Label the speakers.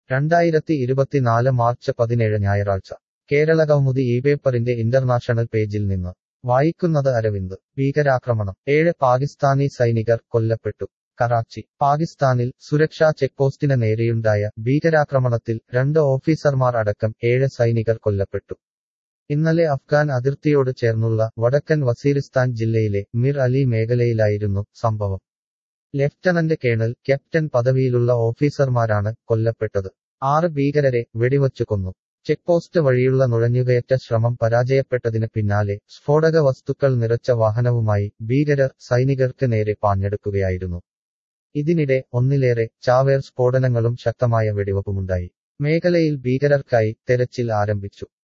Speaker 1: രണ്ടായിരത്തി ഇരുപത്തിനാല് മാർച്ച് പതിനേഴ് ഞായറാഴ്ച കേരളകൗമുദി ഈ പേപ്പറിന്റെ ഇന്റർനാഷണൽ പേജിൽ നിന്ന് വായിക്കുന്നത് അരവിന്ദ് ഭീകരാക്രമണം ഏഴ് പാകിസ്ഥാനി സൈനികർ കൊല്ലപ്പെട്ടു കറാച്ചി പാകിസ്ഥാനിൽ സുരക്ഷാ ചെക്പോസ്റ്റിന് നേരെയുണ്ടായ ഭീകരാക്രമണത്തിൽ രണ്ട് ഓഫീസർമാർ അടക്കം ഏഴ് സൈനികർ കൊല്ലപ്പെട്ടു ഇന്നലെ അഫ്ഗാൻ അതിർത്തിയോട് ചേർന്നുള്ള വടക്കൻ വസീറിസ്ഥാൻ ജില്ലയിലെ മിർ അലി മേഖലയിലായിരുന്നു സംഭവം ലെഫ്റ്റനന്റ് കേണൽ ക്യാപ്റ്റൻ പദവിയിലുള്ള ഓഫീസർമാരാണ് കൊല്ലപ്പെട്ടത് ആറ് ഭീകരരെ വെടിവച്ചു കൊന്നു ചെക്പോസ്റ്റ് വഴിയുള്ള നുഴഞ്ഞുകയറ്റ ശ്രമം പരാജയപ്പെട്ടതിന് പിന്നാലെ സ്ഫോടക വസ്തുക്കൾ നിറച്ച വാഹനവുമായി ഭീകരർ സൈനികർക്ക് നേരെ പാഞ്ഞെടുക്കുകയായിരുന്നു ഇതിനിടെ ഒന്നിലേറെ ചാവേർ സ്ഫോടനങ്ങളും ശക്തമായ വെടിവെപ്പുമുണ്ടായി മേഖലയിൽ ഭീകരർക്കായി തെരച്ചിൽ ആരംഭിച്ചു